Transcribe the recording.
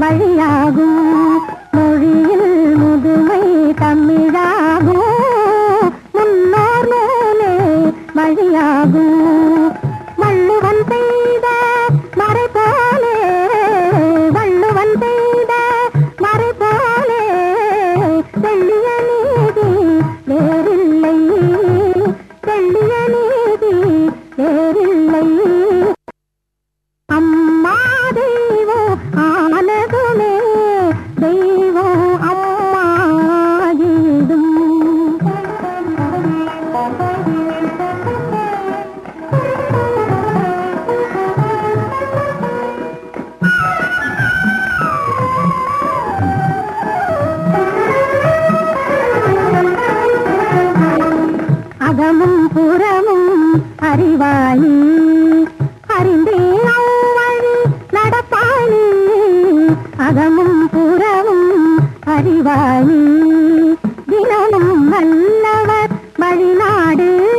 வழியாகும் மொழியில் முதுமை தமிழாகும் முன்னோர் நூலே வழியாகும் வள்ளுவன் செய்த மறை போலே வள்ளுவன் செய்த மறை போலே தெள்ளிய நீதி வேறில்லை தெள்ளிய நீதி வேறில்லை அம்மா தெய்வம் ஆனதுமே தெய்வம் அம்மா அகமும் புறமும் அறிவாயி அறிந்தே அவ்வழி நடப்பாயி அகமும் புறமும் அறிவாயி தினமும் நல்லவர் வழிநாடு